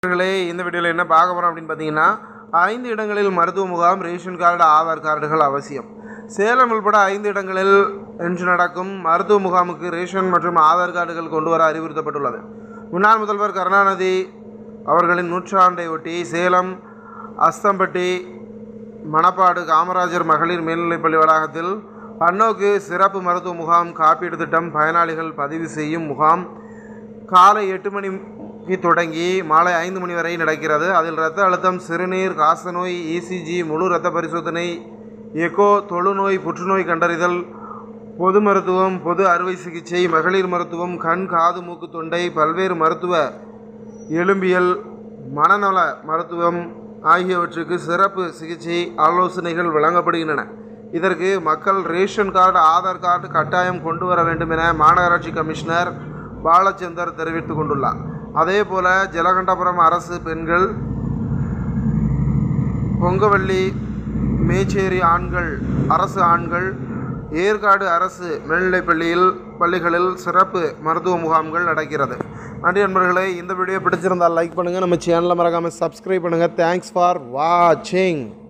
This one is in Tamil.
நண்பர்களே இந்த வீடியோவில் என்ன பார்க்க போகிறோம் அப்படின்னு பார்த்தீங்கன்னா ஐந்து இடங்களில் மருத்துவ முகாம் ரேஷன் கார்டு ஆதார் கார்டுகள் அவசியம் சேலம் உள்பட ஐந்து இடங்களில் இன்று நடக்கும் மருத்துவ முகாமுக்கு ரேஷன் மற்றும் ஆதார் கார்டுகள் கொண்டு வர அறிவுறுத்தப்பட்டுள்ளது முன்னாள் முதல்வர் கருணாநிதி அவர்களின் நூற்றாண்டை ஒட்டி சேலம் அஸ்தம்பட்டி மணப்பாடு காமராஜர் மகளிர் மேல்நிலைப்பள்ளி வளாகத்தில் பன்னோக்கு சிறப்பு மருத்துவ முகாம் காப்பீடு திட்டம் பயனாளிகள் பதிவு செய்யும் முகாம் காலை எட்டு மணிக்கு தொடங்கி மாலை ஐந்து மணி வரை நடக்கிறது அதில் இரத்த அழுத்தம் சிறுநீர் காசநோய் இசிஜி முழு இரத்த பரிசோதனை எக்கோ தொழுநோய் புற்றுநோய் கண்டறிதல் பொது மருத்துவம் பொது அறுவை சிகிச்சை மகளிர் மருத்துவம் கண் காது மூக்கு தொண்டை பல்வேறு மருத்துவ எலும்பியல் மனநல மருத்துவம் ஆகியவற்றுக்கு சிறப்பு சிகிச்சை ஆலோசனைகள் வழங்கப்படுகின்றன இதற்கு மக்கள் ரேஷன் கார்டு ஆதார் கார்டு கட்டாயம் கொண்டு வர வேண்டும் என மாநகராட்சி கமிஷனர் பாலச்சந்தர் தெரிவித்துக் கொண்டுள்ளார் அதே போல ஜலகண்டபுரம் அரசு பெண்கள் பொங்கவள்ளி மேச்சேரி ஆண்கள் அரசு ஆண்கள் ஏற்காடு அரசு மேல்நிலைப்பள்ளியில் பள்ளிகளில் சிறப்பு மருத்துவ முகாம்கள் நடக்கிறது நன்றி நண்பர்களே இந்த வீடியோ பிடிச்சிருந்தால் லைக் பண்ணுங்கள் நம்ம சேனலை மறக்காமல் சப்ஸ்கிரைப் பண்ணுங்கள் தேங்க்ஸ் ஃபார் வாட்சிங்